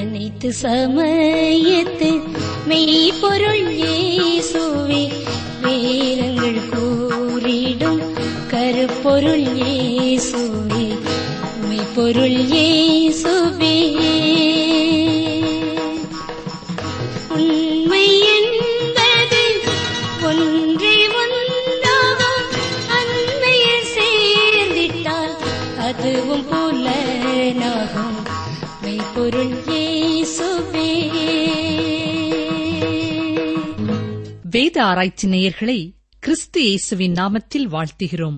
அனைத்து சமயத்து மெய்ப்பொருள் இயேசுவே வேதங்கள் கூறிடும் கருப்பொருள் இயேசுவே மெய்ப்பொருள் இயேசுவே உண்மை என்பது ஒன்றே ஒன்றாகும் அன்மையில் சேர்ந்திட்டால் அதுவும் புலனாகும் மெய்ப்பொருள் இயேசுவே வேத ஆராய்ச்சி நேயர்களை கிறிஸ்து இயேசுவின் நாமத்தில் வாழ்த்துகிறோம்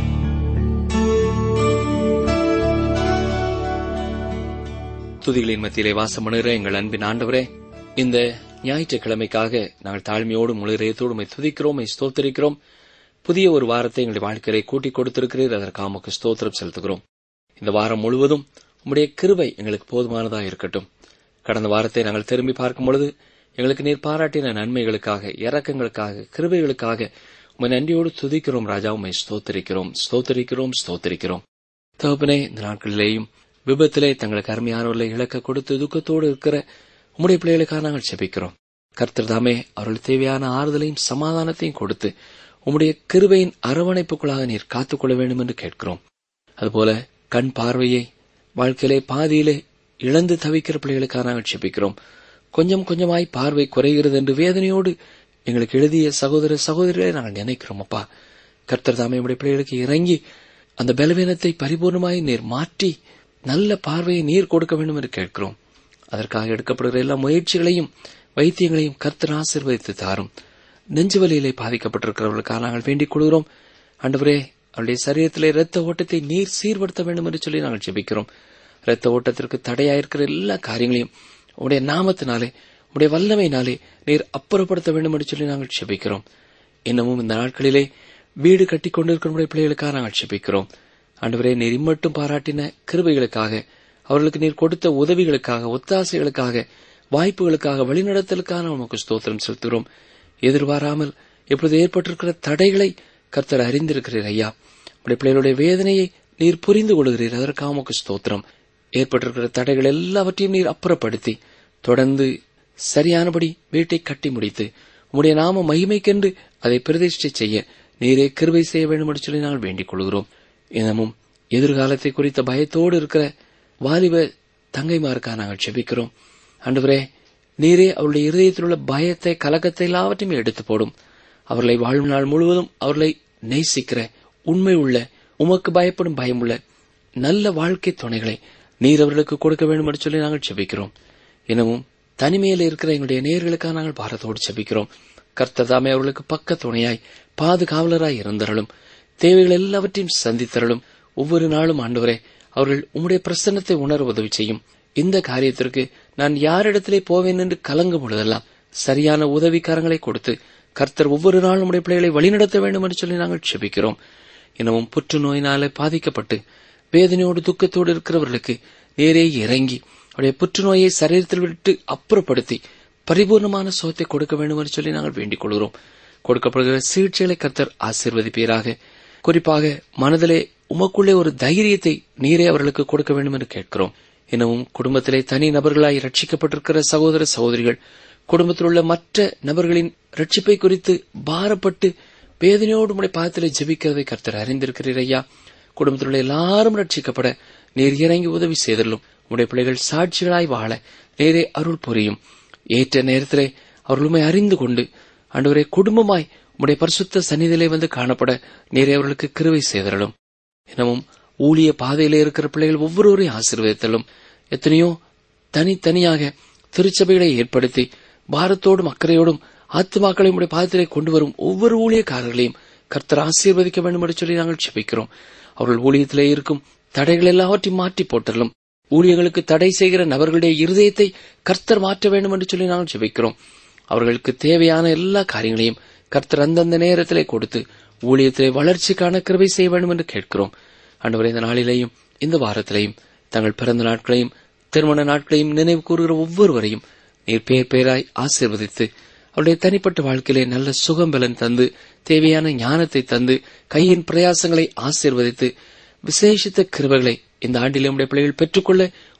துதிகளின் மத்தியிலே வாசமணுகிற எங்கள் அன்பின் ஆண்டவரே இந்த ஞாயிற்றுக்கிழமைக்காக நாங்கள் தாழ்மையோடு முழுதயத்தோடு உம்மை துதிக்கிறோம் உம்மை ஸ்தோத்திரிக்கிறோம் புதிய ஒரு வாரத்தை எங்களுடைய வாழ்க்கையை கூட்டிக் கொடுத்திருக்கிறீர் அதற்காக உமக்கு ஸ்தோத்திரம் செலுத்துகிறோம் இந்த வாரம் முழுவதும் உம்முடைய கிருபை எங்களுக்கு போதுமானதா இருக்கட்டும் கடந்த வாரத்தை நாங்கள் திரும்பி பார்க்கும் பொழுது எங்களுக்கு நீர் பாராட்டின நன்மைகளுக்காக இரக்கங்களுக்காக கிருபைகளுக்காக உம்மை நன்றியோடு துதிக்கிறோம் ராஜா உம்மை ஸ்தோத்திரிக்கிறோம் ஸ்தோத்திரிக்கிறோம் ஸ்தோத்திரிக்கிறோம் தகப்பனே இந்த நாட்களிலேயும் விபத்திலே தங்களுக்கு அருமையானவர்களை இழக்க கொடுத்து துக்கத்தோடு இருக்கிற உம்முடைய பிள்ளைகளுக்காக நாங்கள் செபிக்கிறோம் கர்த்தர் தாமே அவர்களுக்கு தேவையான ஆறுதலையும் சமாதானத்தையும் கொடுத்து உம்முடைய கிருபையின் அரவணைப்புக்குள்ளாக நீர் காத்துக்கொள்ள வேண்டும் என்று கேட்கிறோம் அதுபோல கண் பார்வையை வாழ்க்கையிலே பாதியிலே இழந்து தவிக்கிற பிள்ளைகளுக்காக நாங்கள் செபிக்கிறோம் கொஞ்சம் கொஞ்சமாய் பார்வை குறைகிறது என்று வேதனையோடு எங்களுக்கு எழுதிய சகோதர சகோதரிகளை நாங்கள் நினைக்கிறோம் அப்பா கர்த்தர் தாமே உடைய பிள்ளைகளுக்கு இறங்கி அந்த பலவீனத்தை பரிபூர்ணமாய் நீர் மாற்றி நல்ல பார்வையை நீர் கொடுக்க வேண்டும் என்று கேட்கிறோம் அதற்காக எடுக்கப்படுகிற எல்லா முயற்சிகளையும் வைத்தியங்களையும் கர்த்தர் ஆசீர்வதித்து தாரும் நெஞ்சுவலியிலே பாதிக்கப்பட்டிருக்கிறவர்களுக்காக நாங்கள் வேண்டிக் கொள்கிறோம் ஆண்டவரே அவருடைய சரீரத்திலே இரத்த ஓட்டத்தை நீர் சீர்படுத்த வேண்டும் என்று சொல்லி நாங்கள் ஜெபிக்கிறோம் இரத்த ஓட்டத்திற்கு தடையாயிருக்கிற எல்லா காரியங்களையும் உடைய நாமத்தினாலே உடைய வல்லமையினாலே நீர் அப்புறப்படுத்த வேண்டும் என்று சொல்லி நாங்கள் ஜெபிக்கிறோம் இன்னமும் இந்த நாட்களிலே வீடு கட்டி கொண்டிருக்கிற பிள்ளைகளுக்காக நாங்கள் ஜெபிக்கிறோம் ஆண்டவரே நீர் இம்மட்டும் பாராட்டின கிருபைகளுக்காக அவர்களுக்கு நீர் கொடுத்த உதவிகளுக்காக ஒத்தாசைகளுக்காக வாய்ப்புகளுக்காக வழிநடத்தலுக்காக உமக்கு ஸ்தோத்திரம் செலுத்துகிறோம் எதிர்பாராமல் இப்பொழுது ஏற்பட்டிருக்கிற தடைகளை கர்த்தர் அறிந்திருக்கிறீர் ஐயா உடைய பிள்ளைகளுடைய வேதனையை நீர் புரிந்து கொள்கிறீர் அதற்காக உமக்கு ஸ்தோத்திரம் ஏற்பட்டிருக்கிற தடைகள் எல்லாவற்றையும் நீர் அப்புறப்படுத்தி தொடர்ந்து சரியானபடி வீட்டை கட்டி முடித்து உம்முடைய நாம மகிமைக்கென்று அதை பிரதிஷ்டை செய்ய நீரே கிருபை செய்ய வேண்டும் என்று சொல்லி நாங்கள் வேண்டிக் கொள்கிறோம் இன்னமும் எதிர்காலத்தை குறித்த பயத்தோடு இருக்கிற வாலிப தங்கைமாருக்காக நாங்கள் செபிக்கிறோம் ஆண்டவரே நீரே அவருடைய இருதயத்தில் உள்ள பயத்தை கலக்கத்தை எல்லாவற்றையுமே எடுத்து போடும் அவர்களை வாழும் நாள் முழுவதும் அவர்களை நேசிக்கிற உண்மை உள்ள உமக்கு பயப்படும் பயமுள்ள நல்ல வாழ்க்கை துணைகளை நீர் அவர்களுக்கு கொடுக்க வேண்டும் என்று சொல்லி நாங்கள் செபிக்கிறோம் இன்னமும் தனிமையில் இருக்கிற எங்களுடைய நேர்களுக்காக நாங்கள் பாரத்தோடு செபிக்கிறோம் கர்த்தர் தாமே அவர்களுக்கு பக்க துணையாய் பாதுகாவலராய் இருந்தருளும் தேவைகள் எல்லாவற்றையும் சந்தித்தருளும் ஒவ்வொரு நாளும் ஆண்டவரே அவர்கள் உம்முடைய பிரசன்னத்தை உணர உதவி செய்யும் இந்த காரியத்திற்கு நான் யாரிடத்திலே போவேன் என்று கலங்கும் பொழுதெல்லாம் சரியான உதவிக்காரங்களை கொடுத்து கர்த்தர் ஒவ்வொரு நாளும் நம்முடைய பிள்ளைகளை வழிநடத்த வேண்டும் என்று சொல்லி நாங்கள் செபிக்கிறோம் இன்னமும் புற்றுநோயினாலே பாதிக்கப்பட்டு வேதனையோடு துக்கத்தோடு இருக்கிறவர்களுக்கு நேரே இறங்கி அவருடைய புற்றுநோயை சரீரத்தில் விட்டு அப்புறப்படுத்தி பரிபூர்ணமான சுகத்தை கொடுக்க வேண்டும் என்று சொல்லி நாங்கள் வேண்டிக் கொள்கிறோம் கொடுக்கப்படுகிற சிகிச்சைகளை கர்த்தர் ஆசீர்வதிப்பீராக குறிப்பாக மனதிலே உமக்குள்ளே ஒரு தைரியத்தை நீரே அவர்களுக்கு கொடுக்க வேண்டும் என்று கேட்கிறோம் இன்னமும் குடும்பத்திலே தனி நபர்களாய் ரட்சிக்கப்பட்டிருக்கிற சகோதர சகோதரிகள் குடும்பத்தில் உள்ள மற்ற நபர்களின் ரட்சிப்பை குறித்து பாரப்பட்டு வேதனையோடு உடைய பாதத்திலே ஜெபிக்கிறதை கர்த்தர் அறிந்திருக்கிறீர் ஐயா குடும்பத்தில் உள்ள எல்லாரும் ரட்சிக்கப்பட நீர் இறங்கி உதவி செய்தலும் உடைய பிள்ளைகள் சாட்சிகளாய் வாழ நேரே அருள் புரியும் ஏற்ற நேரத்திலே அவர்களுமை அறிந்து கொண்டு ஆண்டவரே குடும்பமாய் உடைய பரிசுத்த சந்நிதியிலே வந்து காணப்பட நேரே அவர்களுக்கு கிருவை செய்தரலும் எனவும் ஊழிய பாதையிலே இருக்கிற பிள்ளைகள் ஒவ்வொருவரையும் ஆசீர்வதித்தலும் எத்தனையோ தனித்தனியாக திருச்சபைகளை ஏற்படுத்தி பாரத்தோடும் அக்கறையோடும் ஆத்துமாக்களை உடைய பாதத்திலே கொண்டு வரும் ஒவ்வொரு ஊழியக்காரர்களையும் கர்த்தர் ஆசீர்வதிக்க வேண்டும் என்று சொல்லி நாங்கள் செபிக்கிறோம் அவர்கள் ஊழியத்திலே இருக்கும் தடைகள் எல்லாவற்றையும் மாற்றி போட்டலும் ஊழியர்களுக்கு தடை செய்கிற நபர்களுடைய இருதயத்தை கர்த்தர் மாற்ற வேண்டும் என்று சொல்லி நாங்கள் செபிக்கிறோம் அவர்களுக்கு தேவையான எல்லா காரியங்களையும் கர்த்தர் அந்தந்த நேரத்திலே கொடுத்து ஊழியத்திலே வளர்ச்சிக்கான கிருபை செய்ய வேண்டும் என்று கேட்கிறோம் ஆண்டவரே இந்த நாளிலேயும் இந்த வாரத்திலேயும் தங்கள் பிறந்த நாட்களையும் திருமண நாட்களையும் நினைவு கூறுகிற ஒவ்வொருவரையும் நீர் பேர் பேராய் ஆசீர்வதித்து அவருடைய தனிப்பட்ட வாழ்க்கையிலே நல்ல சுகம்பலன் தந்து தேவையான ஞானத்தை தந்து கையின் பிரயாசங்களை ஆசீர்வதித்து விசேஷித்த கிருபைகளை இந்த ஆண்டிலே உடைய பிள்ளைகள் பெற்றுக்கொள்ள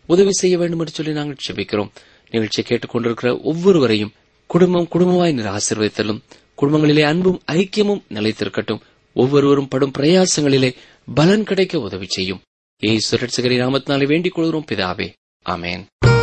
உதவி செய்ய வேண்டும் என்று சொல்லி நாங்கள் செபிக்கிறோம் நிகழ்ச்சியை கேட்டுக்கொண்டிருக்கிற ஒவ்வொருவரையும் குடும்பம் குடும்பமாய் நீர் ஆசீர்வதித்தலும் குடும்பங்களிலே அன்பும் ஐக்கியமும் நிலைத்திருக்கட்டும் ஒவ்வொருவரும் படும் பிரயாசங்களிலே பலன் கிடைக்க உதவி செய்யும் ஏசு ரட்சகரி நாமத்தினாலே வேண்டிக் கொள்கிறோம் பிதாவே ஆமேன்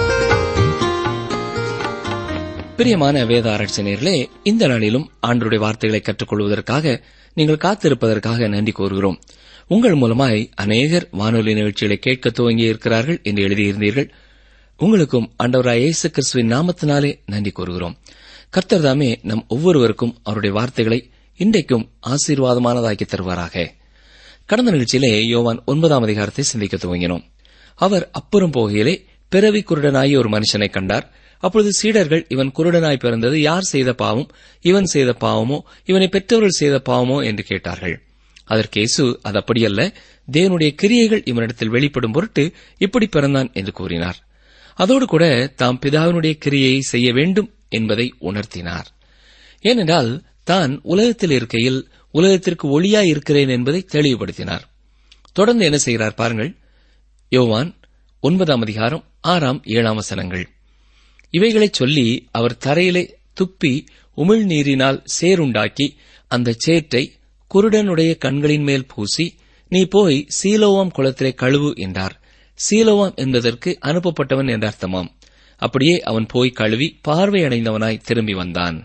பிரியமான வேத ஆராய்ச்சியர்களே இந்த நாளிலும் ஆண்டருடைய வார்த்தைகளை கற்றுக்கொள்வதற்காக நீங்கள் காத்திருப்பதற்காக நன்றி கூறுகிறோம் உங்கள் மூலமாய் அநேகர் வானொலி நிகழ்ச்சிகளை கேட்க துவங்கி இருக்கிறார்கள் என்று எழுதியிருந்தீர்கள் உங்களுக்கும் ஆண்டவராய் இயேசு கிறிஸ்துவின் நாமத்தினாலே நன்றி கூறுகிறோம் கர்த்தர் தாமே நம் ஒவ்வொருவருக்கும் அவருடைய வார்த்தைகளை இன்றைக்கும் ஆசீர்வாதமானதாக்கி தருவாராக கடந்த நிகழ்ச்சியிலே யோவான் ஒன்பதாம் அதிகாரத்தை சிந்திக்க துவங்கினோம் அவர் அப்புறம் போகையிலே பிறவி குருடனாகி ஒரு மனுஷனை கண்டார் அப்பொழுது சீடர்கள் இவன் குருடனாய் பிறந்தது யார் செய்த பாவம் இவன் செய்த பாவமோ இவனை பெற்றவர்கள் செய்த பாவமோ என்று கேட்டார்கள் அதற்கு இயேசு அது அப்படியல்ல தேவனுடைய கிரியைகள் இவனிடத்தில் வெளிப்படும் பொருட்டு இப்படி பிறந்தான் என்று கூறினார் அதோடு கூட தாம் பிதாவினுடைய கிரியையை செய்ய வேண்டும் என்பதை உணர்த்தினார் ஏனென்றால் தான் உலகத்தில் இருக்கையில் உலகத்திற்கு ஒளியாய் இருக்கிறேன் என்பதை தெளிவுபடுத்தினார் தொடர்ந்து என்ன செய்கிறார் பாருங்கள் யோவான் ஒன்பதாம் அதிகாரம் ஆறாம் ஏழாம் வசனங்கள் இவைகளைச் சொல்லி அவர் தரையிலே துப்பி உமிழ்நீரினால் சேருண்டாக்கி அந்த சேற்றை குருடனுடைய கண்களின் மேல் பூசி நீ போய் சீலோவாம் குளத்திலே கழுவு என்றார் சீலோவாம் என்பதற்கு அனுப்பப்பட்டவன் என்ற அர்த்தமாம் அப்படியே அவன் போய் கழுவி பார்வையடைந்தவனாய் திரும்பி வந்தான்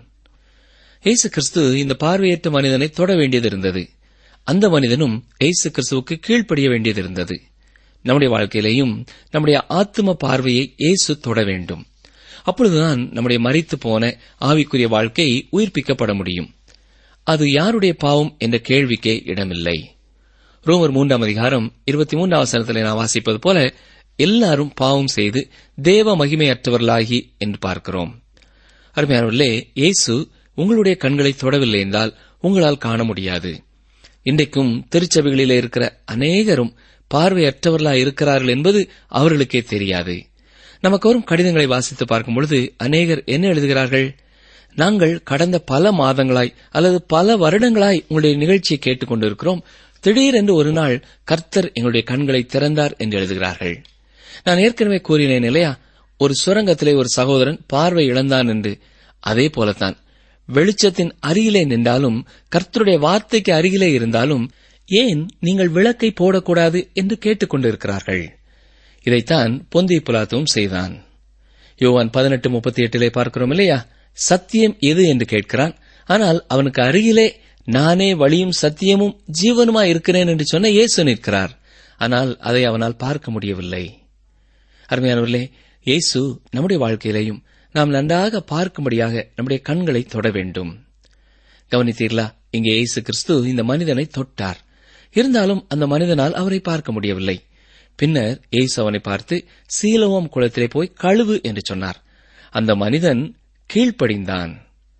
இயேசு கிறிஸ்து இந்த பார்வையற்ற மனிதனை தொட வேண்டியது இருந்தது அந்த மனிதனும் இயேசு கிறிஸ்துவுக்கு கீழ்ப்படிய வேண்டியது இருந்தது நம்முடைய வாழ்க்கையிலேயும் நம்முடைய ஆத்தும பார்வையை இயேசு தொட வேண்டும் அப்பொழுதுதான் நம்முடைய மறித்து போன ஆவிக்குரிய வாழ்க்கை உயிர்ப்பிக்கப்பட முடியும் அது யாருடைய பாவம் என்ற கேள்விக்கே இடமில்லை ரோமர் மூன்றாம் அதிகாரம் இருபத்தி மூன்றாம் வசனத்தில் நான் வாசிப்பது போல எல்லாரும் பாவம் செய்து தேவ மகிமையற்றவர்களாகி என்று பார்க்கிறோம் அருமையானவர்களே இயேசு உங்களுடைய கண்களை தொடவில்லை என்றால் உங்களால் காண முடியாது இன்றைக்கும் திருச்சபைகளிலே இருக்கிற அநேகரும் பார்வையற்றவர்களாய் இருக்கிறார்கள் என்பது அவர்களுக்கே தெரியாது நமக்கு வரும் கடிதங்களை வாசித்து பார்க்கும் பொழுது அநேகர் என்ன எழுதுகிறார்கள் நாங்கள் கடந்த பல மாதங்களாய் அல்லது பல வருடங்களாய் உங்களுடைய நிகழ்ச்சியை கேட்டுக் கொண்டிருக்கிறோம் திடீரென்று ஒரு நாள் கர்த்தர் எங்களுடைய கண்களை திறந்தார் என்று எழுதுகிறார்கள் நான் ஏற்கனவே கூறினேன் இல்லையா ஒரு சுரங்கத்திலே ஒரு சகோதரன் பார்வை இழந்தான் என்று அதே போலத்தான் வெளிச்சத்தின் அருகிலே நின்றாலும் கர்த்தருடைய வார்த்தைக்கு அருகிலே இருந்தாலும் ஏன் நீங்கள் விளக்கை போடக்கூடாது என்று கேட்டுக் கொண்டிருக்கிறார்கள் இதைத்தான் பொந்தி புலாத்துவும் செய்தான் யோவான் பதினெட்டு முப்பத்தி எட்டிலே பார்க்கிறோம் இல்லையா சத்தியம் எது என்று கேட்கிறான் ஆனால் அவனுக்கு அருகிலே நானே வழியும் சத்தியமும் ஜீவனுமா இருக்கிறேன் என்று சொன்ன இயேசு நிற்கிறார் ஆனால் அதை அவனால் பார்க்க முடியவில்லை அருமையானவர்களே இயேசு நம்முடைய வாழ்க்கையிலேயும் நாம் நன்றாக பார்க்கும்படியாக நம்முடைய கண்களை தொட வேண்டும் கவனித்தீர்களா இங்கே இயேசு கிறிஸ்து இந்த மனிதனை தொட்டார் இருந்தாலும் அந்த மனிதனால் அவரை பார்க்க முடியவில்லை பின்னர் இயேசு அவனை பார்த்து சீலோவம் குளத்திலே போய் கழுவு என்று சொன்னார் அந்த மனிதன் கீழ்ப்படிந்தான்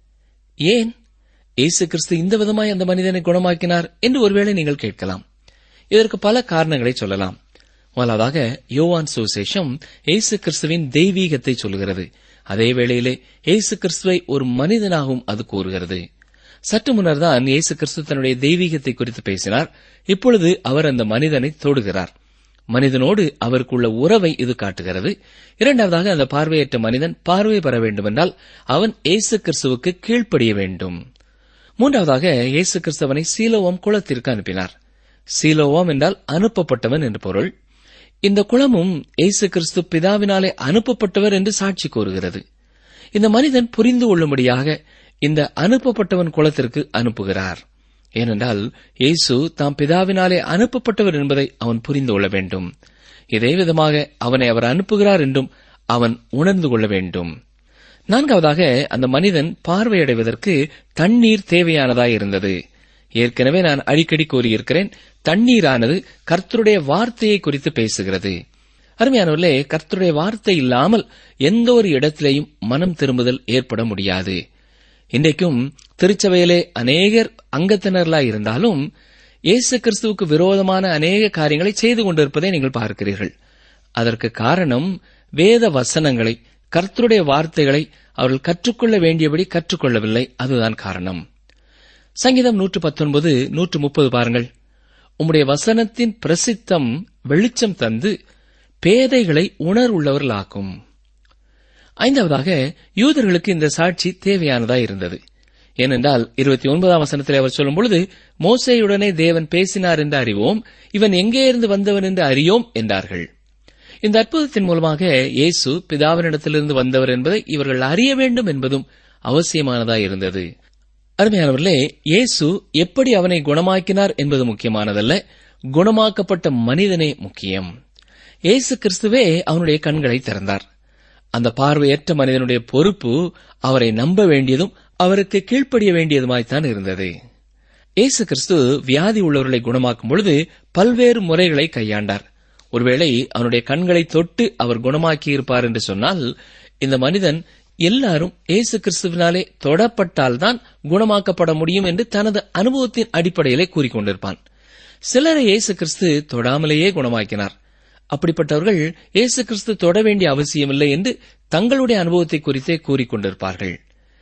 ஏன் இயேசு கிறிஸ்து இந்த விதமாய் அந்த மனிதனை குணமாக்கினார் என்று ஒருவேளை நீங்கள் கேட்கலாம் இதற்கு பல காரணங்களை சொல்லலாம் முதலாவதாக யோவான் சுவிசேஷம் இயேசு கிறிஸ்துவின் தெய்வீகத்தை சொல்கிறது அதே வேளையிலே இயேசு கிறிஸ்துவை ஒரு மனிதனாகவும் அது கூறுகிறது சற்று முன்னர் தான் இயேசு கிறிஸ்து தன்னுடைய தெய்வீகத்தை குறித்து பேசினார் இப்பொழுது அவர் அந்த மனிதனை தொடுகிறார் மனிதனோடு அவருக்குள்ள உறவை இது காட்டுகிறது இரண்டாவதாக அந்த பார்வையற்ற மனிதன் பார்வை பெற வேண்டுமென்றால் அவன் இயேசு கிறிஸ்துவுக்கு கீழ்ப்படிய வேண்டும் மூன்றாவதாக இயேசு கிறிஸ்தவனை சீலோவம் குளத்திற்கு அனுப்பினார் சீலோவம் என்றால் அனுப்பப்பட்டவன் என்று பொருள் இந்த குளமும் இயேசு கிறிஸ்து பிதாவினாலே அனுப்பப்பட்டவர் என்று சாட்சி கூறுகிறது இந்த மனிதன் புரிந்து கொள்ளும்படியாக இந்த அனுப்பப்பட்டவன் குளத்திற்கு அனுப்புகிறார் ஏனென்றால் இயேசு தாம் பிதாவினாலே அனுப்பப்பட்டவர் என்பதை அவன் புரிந்து கொள்ள வேண்டும் இதே விதமாக அவனை அவர் அனுப்புகிறார் என்றும் அவன் உணர்ந்து கொள்ள வேண்டும் நான்காவதாக அந்த மனிதன் பார்வையடைவதற்கு தண்ணீர் தேவையானதாய் இருந்தது ஏற்கனவே நான் அடிக்கடி கூறியிருக்கிறேன் தண்ணீரானது கர்த்தருடைய வார்த்தையை குறித்து பேசுகிறது அருமையானவர்களே கர்த்தருடைய வார்த்தை இல்லாமல் எந்த ஒரு இடத்திலேயும் மனம் திரும்புதல் ஏற்பட முடியாது இன்றைக்கும் திருச்சபையிலே அநேகர் அங்கத்தினர்களாய் இருந்தாலும் இயேசு கிறிஸ்துவுக்கு விரோதமான அநேக காரியங்களை செய்து கொண்டிருப்பதை நீங்கள் பார்க்கிறீர்கள் அதற்கு காரணம் வேத வசனங்களை கர்த்தருடைய வார்த்தைகளை அவர்கள் கற்றுக்கொள்ள வேண்டியபடி கற்றுக்கொள்ளவில்லை அதுதான் காரணம் சங்கீதம் நூற்று பத்தொன்பது நூற்று முப்பது பாருங்கள் உம்முடைய வசனத்தின் பிரசித்தம் வெளிச்சம் தந்து பேதைகளை உணர்வுள்ளவர்களாக்கும் ஐந்தாவதாக யூதர்களுக்கு இந்த சாட்சி தேவையானதா இருந்தது ஏனென்றால் இருபத்தி ஒன்பதாம் வசனத்தில் அவர் சொல்லும் பொழுது மோசையுடனே தேவன் பேசினார் என்று அறிவோம் இவன் எங்கே இருந்து வந்தவன் என்று அறியோம் என்றார்கள் இந்த அற்புதத்தின் மூலமாக இயேசு பிதாவினிடத்திலிருந்து வந்தவர் என்பதை இவர்கள் அறிய வேண்டும் என்பதும் அவசியமானதாய் இருந்தது அருமையானவர்களே இயேசு எப்படி அவனை குணமாக்கினார் என்பது முக்கியமானதல்ல குணமாக்கப்பட்ட மனிதனே முக்கியம் இயேசு கிறிஸ்துவே அவனுடைய கண்களை திறந்தார் அந்த பார்வையற்ற மனிதனுடைய பொறுப்பு அவரை நம்ப வேண்டியதும் அவருக்கு கீழ்ப்படிய வேண்டியதுமாய்த்தான் இருந்தது இயேசு கிறிஸ்து வியாதி உள்ளவர்களை குணமாக்கும் பொழுது பல்வேறு முறைகளை கையாண்டார் ஒருவேளை அவனுடைய கண்களை தொட்டு அவர் குணமாக்கியிருப்பார் என்று சொன்னால் இந்த மனிதன் எல்லாரும் இயேசு கிறிஸ்துவினாலே தொடப்பட்டால்தான் குணமாக்கப்பட முடியும் என்று தனது அனுபவத்தின் அடிப்படையிலே கூறிக்கொண்டிருப்பான் சிலரை இயேசு கிறிஸ்து தொடாமலேயே குணமாக்கினார் அப்படிப்பட்டவர்கள் இயேசு கிறிஸ்து தொட வேண்டிய அவசியமில்லை என்று தங்களுடைய அனுபவத்தை குறித்தே கூறிக்கொண்டிருப்பார்கள்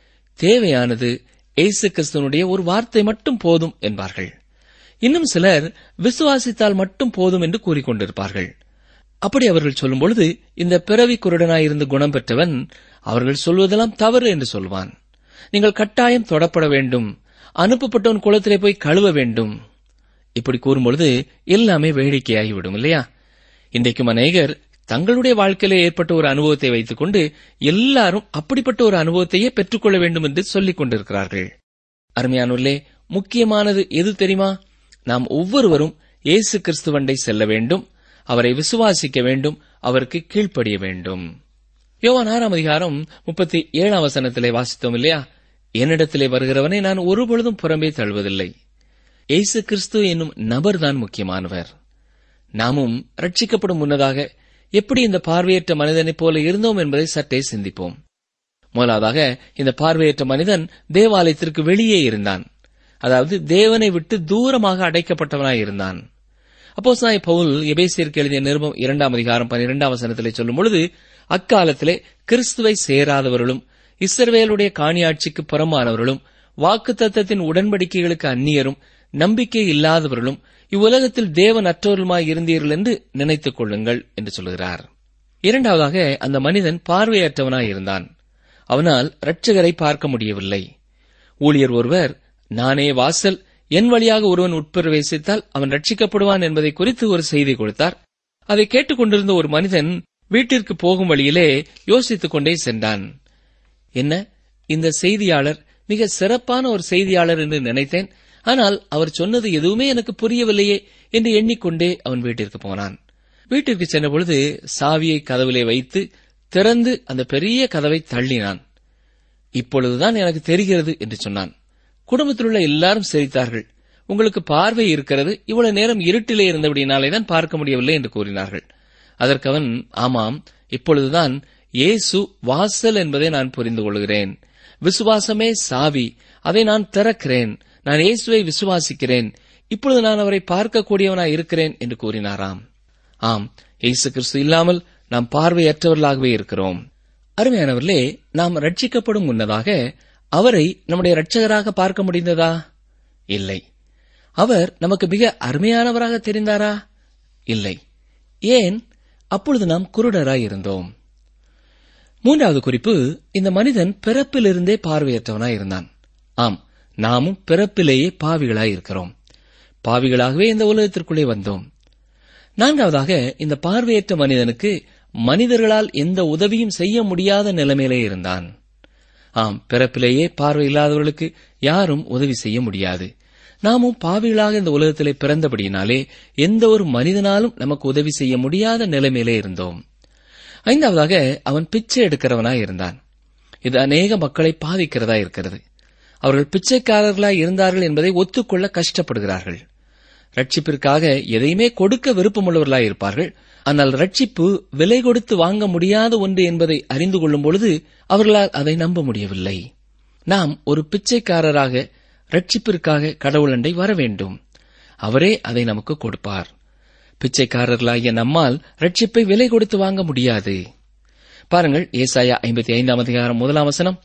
தேவையானது இயேசு கிறிஸ்துவனுடைய ஒரு வார்த்தை மட்டும் போதும் என்பார்கள் இன்னும் சிலர் விசுவாசித்தால் மட்டும் போதும் என்று கூறிக்கொண்டிருப்பார்கள் அப்படி அவர்கள் சொல்லும் பொழுது இந்த பிறவி குருடனாயிருந்து குணம் பெற்றவன் அவர்கள் சொல்வதெல்லாம் தவறு என்று சொல்வான் நீங்கள் கட்டாயம் தொடப்பட வேண்டும் அனுப்பப்பட்டவன் குளத்திலே போய் கழுவ வேண்டும் இப்படி கூறும்பொழுது எல்லாமே வேடிக்கையாகிவிடும் இல்லையா இன்றைக்கும் அநேகர் தங்களுடைய வாழ்க்கையிலே ஏற்பட்ட ஒரு அனுபவத்தை வைத்துக் கொண்டு எல்லாரும் அப்படிப்பட்ட ஒரு அனுபவத்தையே பெற்றுக்கொள்ள வேண்டும் என்று சொல்லிக் கொண்டிருக்கிறார்கள் அருமையானுள்ளே முக்கியமானது எது தெரியுமா நாம் ஒவ்வொருவரும் இயேசு கிறிஸ்துவண்டை செல்ல வேண்டும் அவரை விசுவாசிக்க வேண்டும் அவருக்கு கீழ்ப்படிய வேண்டும் யோவான் ஆறாம் அதிகாரம் முப்பத்தி ஏழாம் வசனத்திலே வாசித்தோம் இல்லையா என்னிடத்திலே வருகிறவனை நான் ஒருபொழுதும் புறம்பே தழுவதில்லை இயேசு கிறிஸ்து என்னும் நபர்தான் முக்கியமானவர் நாமும் ரட்சிக்கப்படும் முன்னதாக எப்படி இந்த பார்வையற்ற மனிதனைப் போல இருந்தோம் என்பதை சற்றே சிந்திப்போம் முதலாவதாக இந்த பார்வையற்ற மனிதன் தேவாலயத்திற்கு வெளியே இருந்தான் அதாவது தேவனை விட்டு தூரமாக அடைக்கப்பட்டவனாய் இருந்தான் அப்போ சாய் பவுல் எபேசியருக்கு எழுதிய நிருபம் இரண்டாம் அதிகாரம் பன்னிரெண்டாம் வசனத்திலே சொல்லும் பொழுது அக்காலத்திலே கிறிஸ்துவை சேராதவர்களும் இஸ்ரவேலுடைய காணியாட்சிக்கு புறம்பானவர்களும் வாக்கு தத்தத்தின் உடன்படிக்கைகளுக்கு அந்நியரும் நம்பிக்கை இல்லாதவர்களும் இவ்வுலகத்தில் தேவன் அற்றவர்களுமாய் இருந்தீர்கள் என்று நினைத்துக் கொள்ளுங்கள் என்று சொல்கிறார் இரண்டாவதாக அந்த மனிதன் பார்வையற்றவனாய் இருந்தான் அவனால் இரட்சகரை பார்க்க முடியவில்லை ஊழியர் ஒருவர் நானே வாசல் என் வழியாக ஒருவன் உட்பிரவேசித்தால் அவன் ரட்சிக்கப்படுவான் என்பதை குறித்து ஒரு செய்தி கொடுத்தார் அதை கேட்டுக்கொண்டிருந்த ஒரு மனிதன் வீட்டிற்கு போகும் வழியிலே யோசித்துக் கொண்டே சென்றான் என்ன இந்த செய்தியாளர் மிக சிறப்பான ஒரு செய்தியாளர் என்று நினைத்தேன் ஆனால் அவர் சொன்னது எதுவுமே எனக்கு புரியவில்லையே என்று எண்ணிக்கொண்டே அவன் வீட்டிற்கு போனான் வீட்டிற்கு சென்றபொழுது சாவியை கதவிலே வைத்து திறந்து அந்த பெரிய கதவை தள்ளினான் இப்பொழுதுதான் எனக்கு தெரிகிறது என்று சொன்னான் குடும்பத்தில் உள்ள எல்லாரும் சிரித்தார்கள் உங்களுக்கு பார்வை இருக்கிறது இவ்வளவு நேரம் இருட்டிலே இருந்தபடினாலே தான் பார்க்க முடியவில்லை என்று கூறினார்கள் அதற்கு அவன் ஆமாம் இப்பொழுதுதான் இயேசு வாசல் என்பதை நான் புரிந்து கொள்கிறேன் விசுவாசமே சாவி அதை நான் திறக்கிறேன் நான் இயேசுவை விசுவாசிக்கிறேன் இப்பொழுது நான் அவரை பார்க்கக்கூடியவனாய் இருக்கிறேன் என்று கூறினாராம் ஆம் இயேசு கிறிஸ்து இல்லாமல் நாம் பார்வையற்றவர்களாகவே இருக்கிறோம் அருமையானவர்களே நாம் ரட்சிக்கப்படும் முன்னதாக அவரை நம்முடைய இரட்சகராக பார்க்க முடிந்ததா இல்லை அவர் நமக்கு மிக அருமையானவராக தெரிந்தாரா இல்லை ஏன் அப்பொழுது நாம் குருடராய் இருந்தோம் மூன்றாவது குறிப்பு இந்த மனிதன் பிறப்பிலிருந்தே பார்வையற்றவனாய் இருந்தான் ஆம் நாமும் பிறப்பிலேயே பாவிகளாய் இருக்கிறோம் பாவிகளாகவே இந்த உலகத்திற்குள்ளே வந்தோம் நான்காவதாக இந்த பார்வையற்ற மனிதனுக்கு மனிதர்களால் எந்த உதவியும் செய்ய முடியாத நிலைமையிலே இருந்தான் ஆம் பிறப்பிலேயே பார்வை இல்லாதவர்களுக்கு யாரும் உதவி செய்ய முடியாது நாமும் பாவிகளாக இந்த உலகத்திலே பிறந்தபடியினாலே எந்த ஒரு மனிதனாலும் நமக்கு உதவி செய்ய முடியாத நிலைமையிலே இருந்தோம் ஐந்தாவதாக அவன் பிச்சை எடுக்கிறவனாய் இருந்தான் இது அநேக மக்களை பாதிக்கிறதா இருக்கிறது அவர்கள் பிச்சைக்காரர்களாய் இருந்தார்கள் என்பதை ஒத்துக்கொள்ள கஷ்டப்படுகிறார்கள் ரட்சிப்பிற்காக எதையுமே கொடுக்க விருப்பமுள்ளவர்களாய் இருப்பார்கள் ஆனால் ரட்சிப்பு விலை கொடுத்து வாங்க முடியாத ஒன்று என்பதை அறிந்து கொள்ளும் பொழுது அவர்களால் அதை நம்ப முடியவில்லை நாம் ஒரு பிச்சைக்காரராக ரட்சிப்பிற்காக கடவுளண்டை வர வேண்டும் அவரே அதை நமக்கு கொடுப்பார் பிச்சைக்காரர்களாகிய நம்மால் ரட்சிப்பை விலை கொடுத்து வாங்க முடியாது பாருங்கள் ஏசாயா ஐம்பத்தி ஐந்தாம் அதிகாரம் முதலாம் வசனம்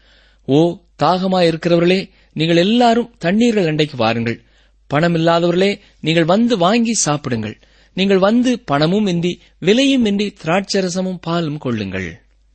ஓ தாகமா இருக்கிறவர்களே நீங்கள் எல்லாரும் தண்ணீர்கள் அண்டைக்கு வாருங்கள் பணம் இல்லாதவர்களே நீங்கள் வந்து வாங்கி சாப்பிடுங்கள் நீங்கள் வந்து பணமும் இன்றி விலையும் இன்றி திராட்சரசமும் பாலும் கொள்ளுங்கள்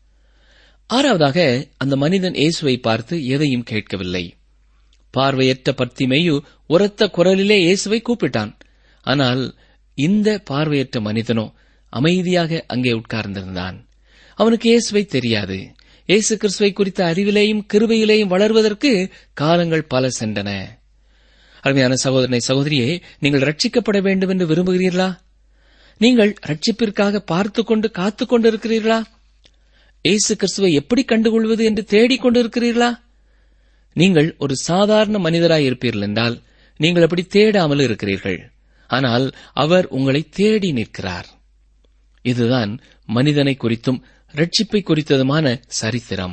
ஆறாவதாக அந்த மனிதன் இயேசுவை பார்த்து எதையும் கேட்கவில்லை பார்வையற்ற பத்திமையு உரத்த குரலிலே இயேசுவை கூப்பிட்டான் ஆனால் இந்த பார்வையற்ற மனிதனோ அமைதியாக அங்கே உட்கார்ந்திருந்தான் அவனுக்கு இயேசுவை தெரியாது இயேசு கிறிஸ்துவை குறித்த அறிவிலேயும் கிருபையிலேயும் வளர்வதற்கு காலங்கள் பல சென்றன அருமையான சகோதரனை சகோதரியே நீங்கள் ரட்சிக்கப்பட வேண்டும் என்று விரும்புகிறீர்களா நீங்கள் ரட்சிப்பிற்காக பார்த்துக் கொண்டு காத்துக் கொண்டிருக்கிறீர்களா இயேசு கிறிஸ்துவை எப்படி கண்டுகொள்வது என்று தேடிக் கொண்டிருக்கிறீர்களா நீங்கள் ஒரு சாதாரண மனிதராய் இருப்பீர்கள் என்றால் நீங்கள் அப்படி தேடாமல் இருக்கிறீர்கள் ஆனால் அவர் உங்களை தேடி நிற்கிறார் இதுதான் மனிதனை குறித்தும் ரட்சிப்பை குறித்ததுமான சரித்திரம்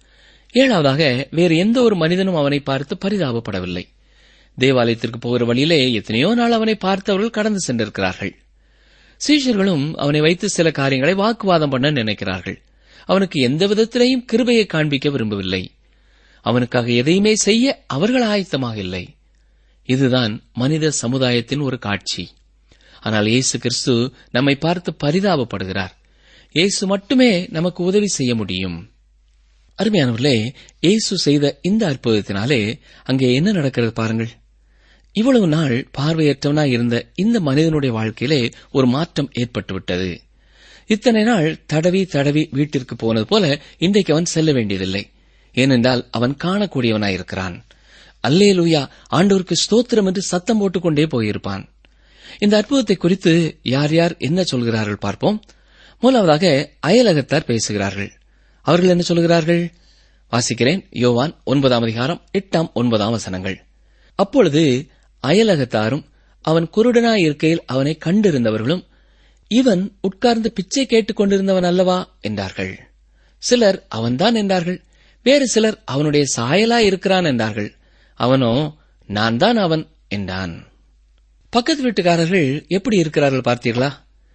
ஏழாவதாக வேறு எந்த ஒரு மனிதனும் அவனை பார்த்து பரிதாபப்படவில்லை தேவாலயத்திற்கு போகிற வழியிலே எத்தனையோ நாள் அவனை பார்த்தவர்கள் கடந்து சென்றிருக்கிறார்கள் சீஷர்களும் அவனை வைத்து சில காரியங்களை வாக்குவாதம் பண்ண நினைக்கிறார்கள் அவனுக்கு எந்த விதத்திலேயும் கிருபையை காண்பிக்க விரும்பவில்லை அவனுக்காக எதையுமே செய்ய அவர்கள் ஆயத்தமாக இல்லை இதுதான் மனித சமுதாயத்தின் ஒரு காட்சி ஆனால் இயேசு கிறிஸ்து நம்மை பார்த்து பரிதாபப்படுகிறார் இயேசு மட்டுமே நமக்கு உதவி செய்ய முடியும் அருமையானவர்களே இயேசு செய்த இந்த அற்புதத்தினாலே அங்கே என்ன நடக்கிறது பாருங்கள் இவ்வளவு நாள் பார்வையற்றவனாய் இருந்த இந்த மனிதனுடைய வாழ்க்கையிலே ஒரு மாற்றம் ஏற்பட்டுவிட்டது இத்தனை நாள் தடவி தடவி வீட்டிற்கு போனது போல இன்றைக்கு அவன் செல்ல வேண்டியதில்லை ஏனென்றால் அவன் காணக்கூடியவனாயிருக்கிறான் அல்லே லூயா ஆண்டோருக்கு ஸ்தோத்திரம் என்று சத்தம் போட்டுக்கொண்டே போயிருப்பான் இந்த அற்புதத்தை குறித்து யார் யார் என்ன சொல்கிறார்கள் பார்ப்போம் முதலாவதாக அயலகத்தார் பேசுகிறார்கள் அவர்கள் என்ன சொல்கிறார்கள் வாசிக்கிறேன் யோவான் ஒன்பதாம் அதிகாரம் எட்டாம் ஒன்பதாம் வசனங்கள் அப்பொழுது அயலகத்தாரும் அவன் குருடனாய் இருக்கையில் அவனை கண்டிருந்தவர்களும் இவன் உட்கார்ந்து பிச்சை கேட்டுக் கொண்டிருந்தவன் அல்லவா என்றார்கள் சிலர் அவன்தான் என்றார்கள் வேறு சிலர் அவனுடைய சாயலாய் இருக்கிறான் என்றார்கள் அவனோ நான் தான் அவன் என்றான் பக்கத்து வீட்டுக்காரர்கள் எப்படி இருக்கிறார்கள் பார்த்தீர்களா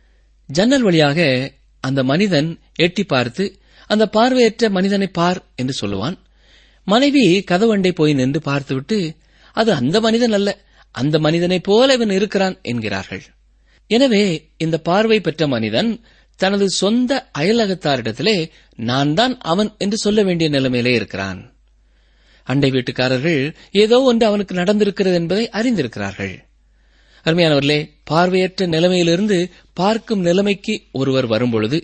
ஜன்னல் வழியாக அந்த மனிதன் எட்டி பார்த்து அந்த பார்வையற்ற மனிதனை பார் என்று சொல்லுவான் மனைவி கதவண்டை போய் நின்று பார்த்துவிட்டு அது அந்த மனிதன் அல்ல அந்த மனிதனைப் போல இவன் இருக்கிறான் என்கிறார்கள் எனவே இந்த பார்வை பெற்ற மனிதன் தனது சொந்த அயலகத்தாரிடத்திலே நான் தான் அவன் என்று சொல்ல வேண்டிய நிலைமையிலே இருக்கிறான் அண்டை வீட்டுக்காரர்கள் ஏதோ ஒன்று அவனுக்கு நடந்திருக்கிறது என்பதை அறிந்திருக்கிறார்கள் அருமையானவர்களே பார்வையற்ற நிலைமையிலிருந்து பார்க்கும் நிலைமைக்கு ஒருவர் வரும்பொழுது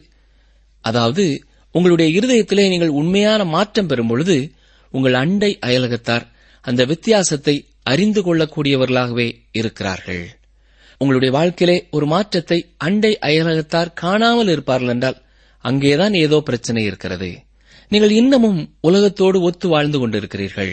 அதாவது உங்களுடைய இருதயத்திலே நீங்கள் உண்மையான மாற்றம் பெறும் பொழுது உங்கள் அண்டை அயலகத்தார் அந்த வித்தியாசத்தை அறிந்து கொள்ளக்கூடியவர்களாகவே இருக்கிறார்கள் உங்களுடைய வாழ்க்கையிலே ஒரு மாற்றத்தை அண்டை அயலகத்தார் காணாமல் இருப்பார்கள் என்றால் அங்கேதான் ஏதோ பிரச்சனை இருக்கிறது நீங்கள் இன்னமும் உலகத்தோடு ஒத்து வாழ்ந்து கொண்டிருக்கிறீர்கள்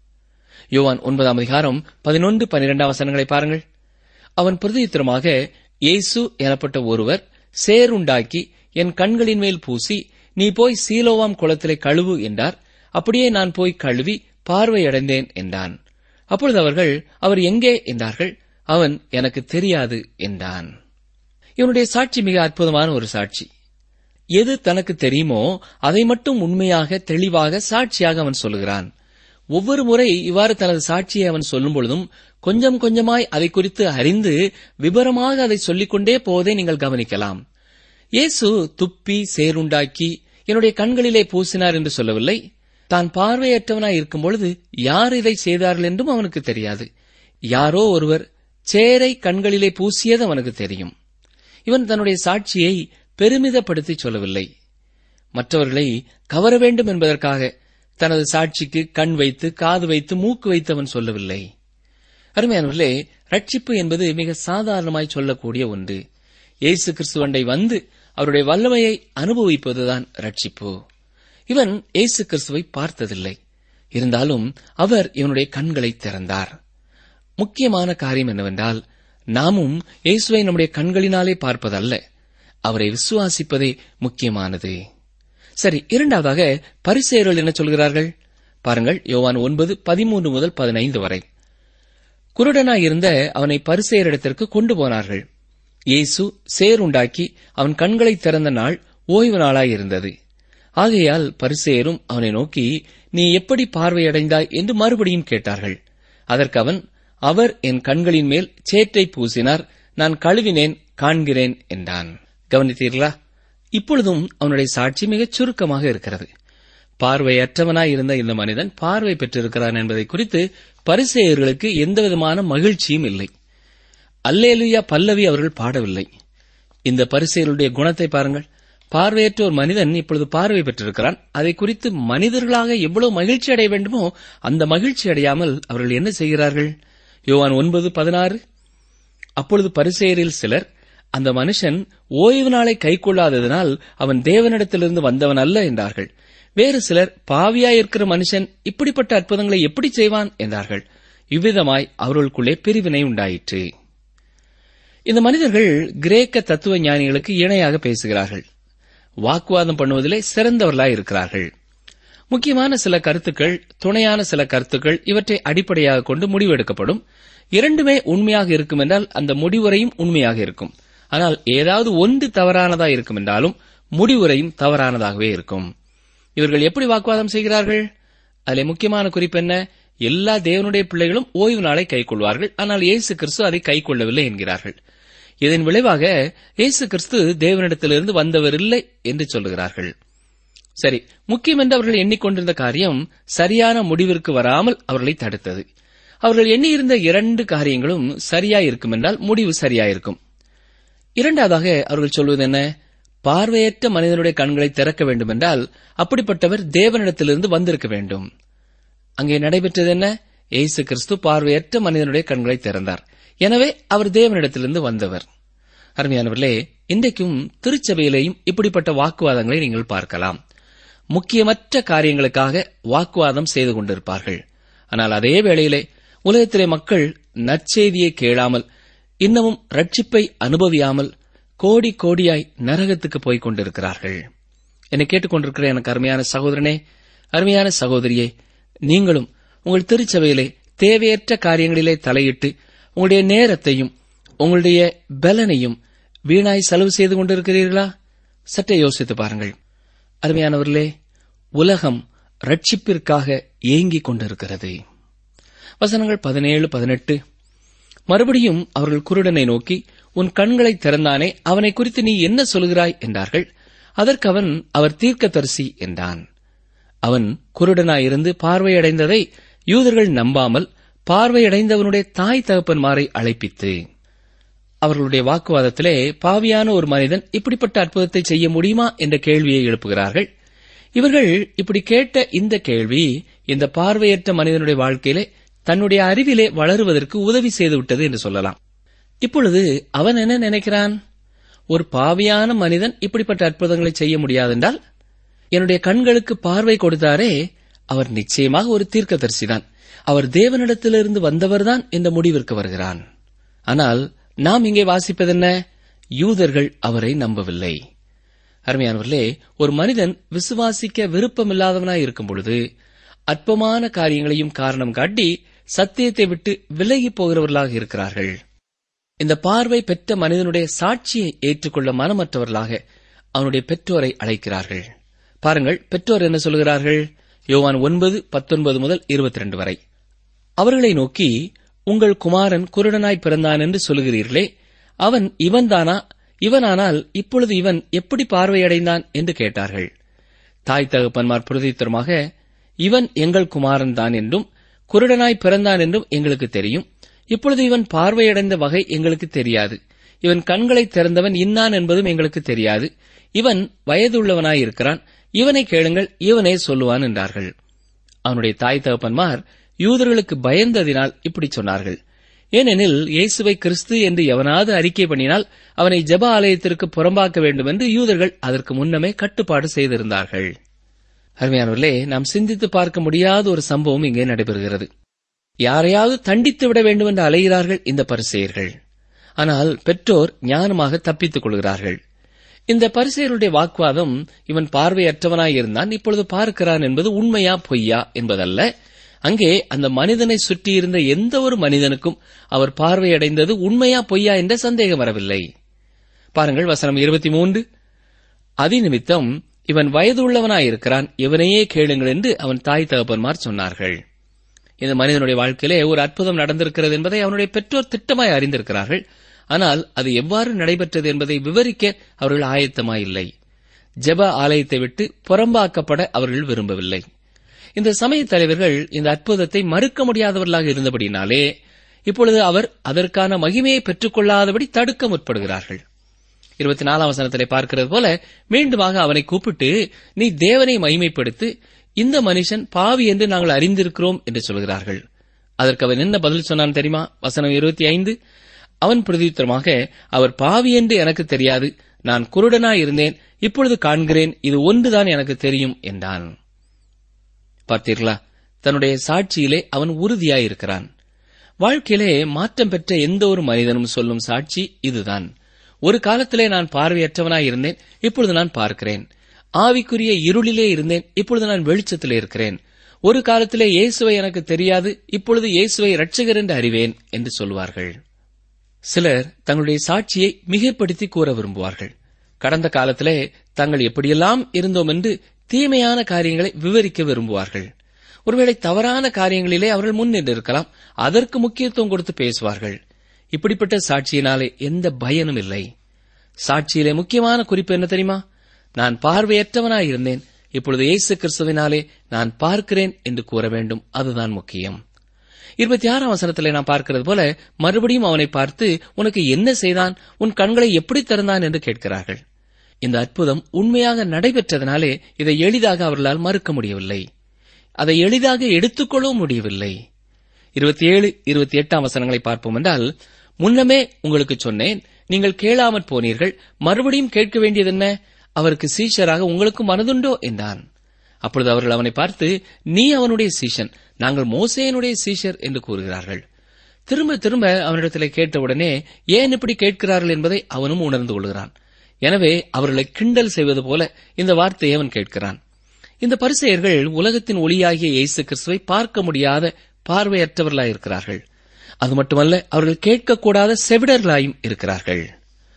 யோவான் ஒன்பதாம் அதிகாரம் பதினொன்று பனிரெண்டாம் வசனங்களை பாருங்கள் அவன் பிரதியுத்தரமாக இயேசு எனப்பட்ட ஒருவர் சேருண்டாக்கி என் கண்களின் மேல் பூசி நீ போய் சீலோவாம் குளத்திலே கழுவு என்றார் அப்படியே நான் போய் கழுவி பார்வையடைந்தேன் என்றான் அப்பொழுது அவர்கள் அவர் எங்கே என்றார்கள் அவன் எனக்கு தெரியாது என்றான் இவனுடைய சாட்சி மிக அற்புதமான ஒரு சாட்சி எது தனக்கு தெரியுமோ அதை மட்டும் உண்மையாக தெளிவாக சாட்சியாக அவன் சொல்லுகிறான் ஒவ்வொரு முறை இவ்வாறு தனது சாட்சியை அவன் சொல்லும் பொழுதும் கொஞ்சம் கொஞ்சமாய் அதை குறித்து அறிந்து விபரமாக அதை சொல்லிக்கொண்டே போவதை நீங்கள் கவனிக்கலாம் இயேசு துப்பி சேருண்டாக்கி என்னுடைய கண்களிலே பூசினார் என்று சொல்லவில்லை தான் பார்வையற்றவனாய் இருக்கும் பொழுது யார் இதை செய்தார்கள் என்றும் அவனுக்கு தெரியாது யாரோ ஒருவர் சேரை கண்களிலே பூசியது அவனுக்கு தெரியும் இவன் தன்னுடைய சாட்சியை பெருமிதப்படுத்தி சொல்லவில்லை மற்றவர்களை கவர வேண்டும் என்பதற்காக தனது சாட்சிக்கு கண் வைத்து காது வைத்து மூக்கு வைத்து அவன் சொல்லவில்லை அருமையானவர்களே ரட்சிப்பு என்பது மிக சாதாரணமாய் சொல்லக்கூடிய ஒன்று இயேசு கிறிஸ்துவண்டை வந்து அவருடைய வல்லமையை அனுபவிப்பதுதான் ரட்சிப்பு இவன் இயேசு கிறிஸ்துவை பார்த்ததில்லை இருந்தாலும் அவர் இவனுடைய கண்களை திறந்தார் முக்கியமான காரியம் என்னவென்றால் நாமும் இயேசுவை நம்முடைய கண்களினாலே பார்ப்பதல்ல அவரை விசுவாசிப்பதே முக்கியமானது சரி இரண்டாவதாக பரிசேயர்கள் என்ன சொல்கிறார்கள் பாருங்கள் யோவான் ஒன்பது பதிமூன்று முதல் பதினைந்து வரை குருடனாயிருந்த அவனை பரிசேயரிடத்திற்கு கொண்டு போனார்கள் இயேசு சேருண்டாக்கி அவன் கண்களை திறந்த நாள் ஓய்வு நாளாயிருந்தது ஆகையால் பரிசேயரும் அவனை நோக்கி நீ எப்படி பார்வையடைந்தாய் என்று மறுபடியும் கேட்டார்கள் அதற்கு அவன் அவர் என் கண்களின் மேல் சேற்றை பூசினார் நான் கழுவினேன் காண்கிறேன் என்றான் கவனித்தீர்களா இப்பொழுதும் அவனுடைய சாட்சி மிகச் சுருக்கமாக இருக்கிறது பார்வையற்றவனாய் இருந்த இந்த மனிதன் பார்வை பெற்றிருக்கிறான் என்பதை குறித்து பரிசேயர்களுக்கு எந்தவிதமான மகிழ்ச்சியும் இல்லை அல்லேலுயா பல்லவி அவர்கள் பாடவில்லை இந்த பரிசேயருடைய குணத்தை பாருங்கள் பார்வையற்ற ஒரு மனிதன் இப்பொழுது பார்வை பெற்றிருக்கிறான் அதை குறித்து மனிதர்களாக எவ்வளவு மகிழ்ச்சி அடைய வேண்டுமோ அந்த மகிழ்ச்சி அடையாமல் அவர்கள் என்ன செய்கிறார்கள் யோவான் ஒன்பது பதினாறு அப்பொழுது பரிசேயரில் சிலர் அந்த மனுஷன் ஓய்வு நாளை கைக்கொள்ளாததினால் அவன் தேவனிடத்திலிருந்து வந்தவன் அல்ல என்றார்கள் வேறு சிலர் பாவியாயிருக்கிற மனுஷன் இப்படிப்பட்ட அற்புதங்களை எப்படி செய்வான் என்றார்கள் இவ்விதமாய் அவர்களுக்குள்ளே பிரிவினை உண்டாயிற்று இந்த மனிதர்கள் கிரேக்க தத்துவ ஞானிகளுக்கு இணையாக பேசுகிறார்கள் வாக்குவாதம் பண்ணுவதிலே சிறந்தவர்களாய் இருக்கிறார்கள் முக்கியமான சில கருத்துக்கள் துணையான சில கருத்துக்கள் இவற்றை அடிப்படையாக கொண்டு முடிவெடுக்கப்படும் இரண்டுமே உண்மையாக இருக்கும் என்றால் அந்த முடிவுரையும் உண்மையாக இருக்கும் ஆனால் ஏதாவது ஒன்று தவறானதா இருக்கும் என்றாலும் முடிவுரையும் தவறானதாகவே இருக்கும் இவர்கள் எப்படி வாக்குவாதம் செய்கிறார்கள் அதிலே முக்கியமான குறிப்பு என்ன எல்லா தேவனுடைய பிள்ளைகளும் ஓய்வு நாளை கைக்கொள்வார்கள் ஆனால் இயேசு கிறிஸ்து அதை கைக்கொள்ளவில்லை என்கிறார்கள் இதன் விளைவாக இயேசு கிறிஸ்து தேவனிடத்திலிருந்து வந்தவர் இல்லை என்று சொல்லுகிறார்கள் சரி முக்கியம் என்று அவர்கள் எண்ணிக்கொண்டிருந்த காரியம் சரியான முடிவிற்கு வராமல் அவர்களை தடுத்தது அவர்கள் எண்ணியிருந்த இரண்டு காரியங்களும் சரியாயிருக்கும் என்றால் முடிவு சரியாயிருக்கும் இரண்டாவதாக அவர்கள் சொல்வது என்ன பார்வையற்ற மனிதனுடைய கண்களை திறக்க வேண்டும் என்றால் அப்படிப்பட்டவர் தேவனிடத்திலிருந்து வந்திருக்க வேண்டும் அங்கே நடைபெற்றது என்ன இயேசு கிறிஸ்து பார்வையற்ற மனிதனுடைய கண்களை திறந்தார் எனவே அவர் தேவனிடத்திலிருந்து வந்தவர் அருமையானவர்களே இன்றைக்கும் திருச்சபையிலேயும் இப்படிப்பட்ட வாக்குவாதங்களை நீங்கள் பார்க்கலாம் முக்கியமற்ற காரியங்களுக்காக வாக்குவாதம் செய்து கொண்டிருப்பார்கள் ஆனால் அதே வேளையிலே உலகத்திலே மக்கள் நற்செய்தியை கேளாமல் இன்னமும் ரட்சிப்பை அனுபவியாமல் கோடி கோடியாய் நரகத்துக்கு போய்க் கொண்டிருக்கிறார்கள் என்னை கேட்டுக்கொண்டிருக்கிற எனக்கு அருமையான சகோதரனே அருமையான சகோதரியே நீங்களும் உங்கள் திருச்சபையிலே தேவையற்ற காரியங்களிலே தலையிட்டு உங்களுடைய நேரத்தையும் உங்களுடைய பலனையும் வீணாய் செலவு செய்து கொண்டிருக்கிறீர்களா சற்றே யோசித்து பாருங்கள் அருமையானவர்களே உலகம் ரட்சிப்பிற்காக ஏங்கிக் கொண்டிருக்கிறது வசனங்கள் பதினேழு பதினெட்டு மறுபடியும் அவர்கள் குருடனை நோக்கி உன் கண்களை திறந்தானே அவனை குறித்து நீ என்ன சொல்கிறாய் என்றார்கள் அதற்கு அவன் அவர் தீர்க்கதரிசி என்றான் அவன் குருடனாயிருந்து பார்வையடைந்ததை யூதர்கள் நம்பாமல் பார்வையடைந்தவனுடைய தாய் தகப்பன்மாரை அழைப்பித்து அவர்களுடைய வாக்குவாதத்திலே பாவியான ஒரு மனிதன் இப்படிப்பட்ட அற்புதத்தை செய்ய முடியுமா என்ற கேள்வியை எழுப்புகிறார்கள் இவர்கள் இப்படி கேட்ட இந்த கேள்வி இந்த பார்வையற்ற மனிதனுடைய வாழ்க்கையிலே தன்னுடைய அறிவிலே வளருவதற்கு உதவி செய்துவிட்டது என்று சொல்லலாம் இப்பொழுது அவன் என்ன நினைக்கிறான் ஒரு பாவியான மனிதன் இப்படிப்பட்ட அற்புதங்களை செய்ய முடியாதென்றால் என்னுடைய கண்களுக்கு பார்வை கொடுத்தாரே அவர் நிச்சயமாக ஒரு தீர்க்கதரிசிதான் அவர் தேவனிடத்திலிருந்து வந்தவர்தான் இந்த முடிவிற்கு வருகிறான் ஆனால் நாம் இங்கே வாசிப்பதென்ன யூதர்கள் அவரை நம்பவில்லை அருமையானவர்களே ஒரு மனிதன் விசுவாசிக்க விருப்பமில்லாதவனாய் இருக்கும் பொழுது அற்பமான காரியங்களையும் காரணம் காட்டி சத்தியத்தை விட்டு விலகி போகிறவர்களாக இருக்கிறார்கள் இந்த பார்வை பெற்ற மனிதனுடைய சாட்சியை ஏற்றுக்கொள்ள மனமற்றவர்களாக அவனுடைய பெற்றோரை அழைக்கிறார்கள் பாருங்கள் பெற்றோர் என்ன சொல்கிறார்கள் யோவான் ஒன்பது பத்தொன்பது முதல் இருபத்தி ரெண்டு வரை அவர்களை நோக்கி உங்கள் குமாரன் குருடனாய் பிறந்தான் என்று சொல்லுகிறீர்களே அவன் இவன்தானா இவனானால் இப்பொழுது இவன் எப்படி பார்வையடைந்தான் என்று கேட்டார்கள் தாய் தகப்பன்மார் பிரதித்திரமாக இவன் எங்கள் குமாரன் தான் என்றும் குருடனாய் பிறந்தான் என்றும் எங்களுக்கு தெரியும் இப்பொழுது இவன் பார்வையடைந்த வகை எங்களுக்கு தெரியாது இவன் கண்களை திறந்தவன் இன்னான் என்பதும் எங்களுக்கு தெரியாது இவன் வயதுள்ளவனாய் இருக்கிறான் இவனை கேளுங்கள் இவனே சொல்லுவான் என்றார்கள் அவனுடைய தாய் தகப்பன்மார் யூதர்களுக்கு பயந்ததினால் இப்படி சொன்னார்கள் ஏனெனில் இயேசுவை கிறிஸ்து என்று எவனாவது அறிக்கை பண்ணினால் அவனை ஜெப ஆலயத்திற்கு புறம்பாக்க வேண்டும் என்று யூதர்கள் அதற்கு முன்னமே கட்டுப்பாடு செய்திருந்தார்கள் அருமையானவர்களே நாம் சிந்தித்து பார்க்க முடியாத ஒரு சம்பவம் இங்கே நடைபெறுகிறது யாரையாவது தண்டித்து விட வேண்டும் என்று அலைகிறார்கள் இந்த பரிசெயர்கள் ஆனால் பெற்றோர் ஞானமாக தப்பித்துக் கொள்கிறார்கள் இந்த பரிசெயருடைய வாக்குவாதம் இவன் பார்வையற்றவனாய் இருந்தான் இப்பொழுது பார்க்கிறான் என்பது உண்மையா பொய்யா என்பதல்ல அங்கே அந்த மனிதனை சுற்றியிருந்த எந்த ஒரு மனிதனுக்கும் அவர் பார்வையடைந்தது உண்மையா பொய்யா என்ற சந்தேகம் வரவில்லை பாருங்கள் வசனம் இருபத்தி மூன்று அதிநிமித்தம் இவன் வயதுள்ளவனாயிருக்கிறான் இவனையே கேளுங்கள் என்று அவன் தாய் தகப்பன்மார் சொன்னார்கள் இந்த மனிதனுடைய வாழ்க்கையிலே ஒரு அற்புதம் நடந்திருக்கிறது என்பதை அவனுடைய பெற்றோர் திட்டமாய் அறிந்திருக்கிறார்கள் ஆனால் அது எவ்வாறு நடைபெற்றது என்பதை விவரிக்க அவர்கள் ஆயத்தமாயில்லை ஜெப ஆலயத்தை விட்டு புறம்பாக்கப்பட அவர்கள் விரும்பவில்லை இந்த சமய தலைவர்கள் இந்த அற்புதத்தை மறுக்க முடியாதவர்களாக இருந்தபடினாலே இப்பொழுது அவர் அதற்கான மகிமையை பெற்றுக்கொள்ளாதபடி தடுக்க முற்படுகிறார்கள் இருபத்தி நாலாம் வசனத்திலே பார்க்கிறது போல மீண்டுமாக அவனை கூப்பிட்டு நீ தேவனை மகிமைப்படுத்து இந்த மனுஷன் பாவி என்று நாங்கள் அறிந்திருக்கிறோம் என்று சொல்கிறார்கள் அதற்கு அவன் என்ன பதில் சொன்னான் தெரியுமா வசனம் இருபத்தி ஐந்து அவன் பிரதியுத்தரமாக அவர் பாவி என்று எனக்கு தெரியாது நான் குருடனாய் இருந்தேன் இப்பொழுது காண்கிறேன் இது ஒன்றுதான் எனக்கு தெரியும் என்றான் பார்த்தீர்களா தன்னுடைய சாட்சியிலே அவன் உறுதியாயிருக்கிறான் வாழ்க்கையிலே மாற்றம் பெற்ற எந்த ஒரு மனிதனும் சொல்லும் சாட்சி இதுதான் ஒரு காலத்திலே நான் பார்வையற்றவனாய் இருந்தேன் இப்பொழுது நான் பார்க்கிறேன் ஆவிக்குரிய இருளிலே இருந்தேன் இப்பொழுது நான் வெளிச்சத்திலே இருக்கிறேன் ஒரு காலத்திலே இயேசுவை எனக்கு தெரியாது இப்பொழுது இயேசுவை இரட்சகர் என்று அறிவேன் என்று சொல்வார்கள் சிலர் தங்களுடைய சாட்சியை மிகைப்படுத்தி கூற விரும்புவார்கள் கடந்த காலத்திலே தாங்கள் எப்படியெல்லாம் இருந்தோம் என்று தீமையான காரியங்களை விவரிக்க விரும்புவார்கள் ஒருவேளை தவறான காரியங்களிலே அவர்கள் முன்னின்றிருக்கலாம் அதற்கு முக்கியத்துவம் கொடுத்து பேசுவார்கள் இப்படிப்பட்ட சாட்சியினாலே எந்த பயனும் இல்லை சாட்சியிலே முக்கியமான குறிப்பு என்ன தெரியுமா நான் பார்வையற்றவனாய் இருந்தேன் இப்பொழுது இயேசு கிறிஸ்துவினாலே நான் பார்க்கிறேன் என்று கூற வேண்டும் அதுதான் முக்கியம் இருபத்தி ஆறாம் வசனத்திலே நாம் பார்க்கிறது போல மறுபடியும் அவனை பார்த்து உனக்கு என்ன செய்தான் உன் கண்களை எப்படி திறந்தான் என்று கேட்கிறார்கள் இந்த அற்புதம் உண்மையாக நடைபெற்றதனாலே இதை எளிதாக அவர்களால் மறுக்க முடியவில்லை அதை எளிதாக எடுத்துக்கொள்ளவும் முடியவில்லை இருபத்தி ஏழு இருபத்தி எட்டாம் வசனங்களை பார்ப்போம் என்றால் முன்னமே உங்களுக்கு சொன்னேன் நீங்கள் கேளாமற் போனீர்கள் மறுபடியும் கேட்க வேண்டியது என்ன அவருக்கு சீஷராக உங்களுக்கு மனதுண்டோ என்றான் அப்பொழுது அவர்கள் அவனை பார்த்து நீ அவனுடைய சீஷன் நாங்கள் மோசேயனுடைய சீஷர் என்று கூறுகிறார்கள் திரும்ப திரும்ப அவனிடத்திலே கேட்டவுடனே ஏன் இப்படி கேட்கிறார்கள் என்பதை அவனும் உணர்ந்து கொள்கிறான் எனவே அவர்களை கிண்டல் செய்வது போல இந்த வார்த்தையை அவன் கேட்கிறான் இந்த பரிசெயர்கள் உலகத்தின் ஒளியாகிய இயேசு கிறிஸ்துவை பார்க்க முடியாத பார்வையற்றவர்களாயிருக்கிறார்கள் அது மட்டுமல்ல அவர்கள் கேட்கக்கூடாத செவிடர்களாயும் இருக்கிறார்கள்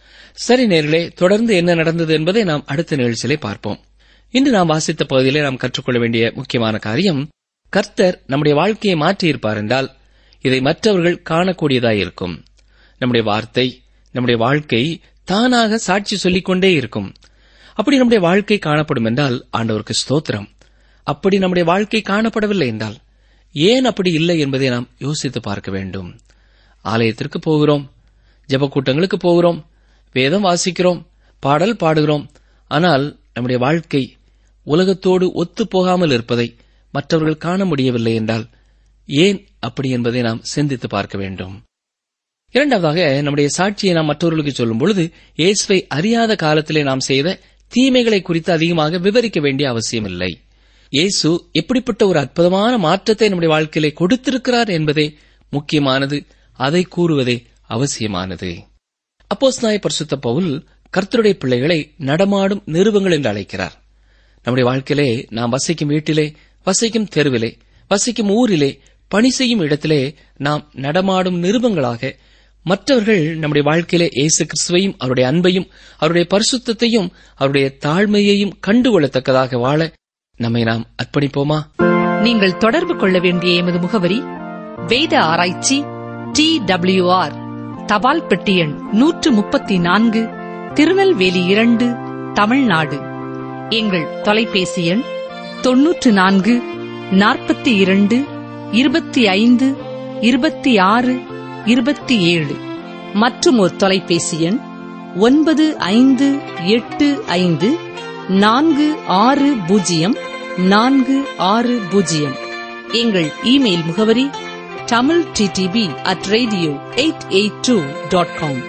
சரி நேர்களே தொடர்ந்து என்ன நடந்தது என்பதை நாம் அடுத்த நிகழ்ச்சியிலே பார்ப்போம் இன்று நாம் வாசித்த பகுதியிலே நாம் கற்றுக்கொள்ள வேண்டிய முக்கியமான காரியம் கர்த்தர் நம்முடைய வாழ்க்கையை மாற்றியிருப்பார் என்றால் இதை மற்றவர்கள் காணக்கூடியதாயிருக்கும் நம்முடைய வார்த்தை நம்முடைய வாழ்க்கை தானாக சாட்சி சொல்லிக் கொண்டே இருக்கும் அப்படி நம்முடைய வாழ்க்கை காணப்படும் என்றால் ஆண்டவருக்கு ஸ்தோத்திரம் அப்படி நம்முடைய வாழ்க்கை காணப்படவில்லை என்றால் ஏன் அப்படி இல்லை என்பதை நாம் யோசித்து பார்க்க வேண்டும் ஆலயத்திற்கு போகிறோம் ஜெப கூட்டங்களுக்கு போகிறோம் வேதம் வாசிக்கிறோம் பாடல் பாடுகிறோம் ஆனால் நம்முடைய வாழ்க்கை உலகத்தோடு ஒத்து போகாமல் இருப்பதை மற்றவர்கள் காண முடியவில்லை என்றால் ஏன் அப்படி என்பதை நாம் சிந்தித்து பார்க்க வேண்டும் இரண்டாவதாக நம்முடைய சாட்சியை நாம் மற்றவர்களுக்கு சொல்லும் பொழுது இயேசுவை அறியாத காலத்திலே நாம் செய்த தீமைகளை குறித்து அதிகமாக விவரிக்க வேண்டிய அவசியமில்லை இயேசு எப்படிப்பட்ட ஒரு அற்புதமான மாற்றத்தை நம்முடைய வாழ்க்கையிலே கொடுத்திருக்கிறார் என்பதே முக்கியமானது அதை கூறுவதே அவசியமானது அப்போஸ் நாய பரிசுத்த பவுல் கர்த்தருடைய பிள்ளைகளை நடமாடும் நிறுவங்கள் என்று அழைக்கிறார் நம்முடைய வாழ்க்கையிலே நாம் வசிக்கும் வீட்டிலே வசிக்கும் தெருவிலே வசிக்கும் ஊரிலே பணி செய்யும் இடத்திலே நாம் நடமாடும் நிருபங்களாக மற்றவர்கள் நம்முடைய வாழ்க்கையிலே இயேசு கிறிஸ்துவையும் அவருடைய அன்பையும் அவருடைய பரிசுத்தத்தையும் அவருடைய தாழ்மையையும் கண்டுகொள்ளத்தக்கதாக வாழ நம்மை நாம் அர்ப்பணிப்போமா நீங்கள் தொடர்பு கொள்ள வேண்டிய எமது முகவரி வேத ஆராய்ச்சி டி ஆர் தபால் பெட்டி எண் நூற்று முப்பத்தி நான்கு திருநெல்வேலி இரண்டு தமிழ்நாடு எங்கள் தொலைபேசி எண் தொன்னூற்று நான்கு நாற்பத்தி இரண்டு இருபத்தி ஐந்து இருபத்தி ஆறு இருபத்தி ஏழு மற்றும் ஒரு தொலைபேசி எண் ஒன்பது ஐந்து எட்டு ஐந்து நான்கு ஆறு பூஜ்ஜியம் நான்கு ஆறு பூஜ்ஜியம் எங்கள் இமெயில் முகவரி Tamil DTP at radio eight eight two dot com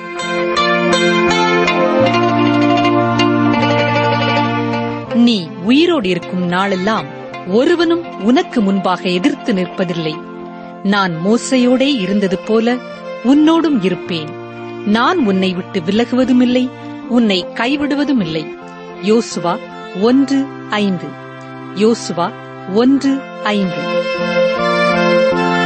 நீ உயிரோடு இருக்கும் நாளெல்லாம் ஒருவனும் உனக்கு முன்பாக எதிர்த்து நிற்பதில்லை நான் மோசையோடே இருந்தது போல உன்னோடும் இருப்பேன் நான் உன்னை விட்டு விலகுவதுமில்லை உன்னை கைவிடுவதுமில்லை யோசுவா ஒன்று ஐந்து யோசுவா ஒன்று ஐந்து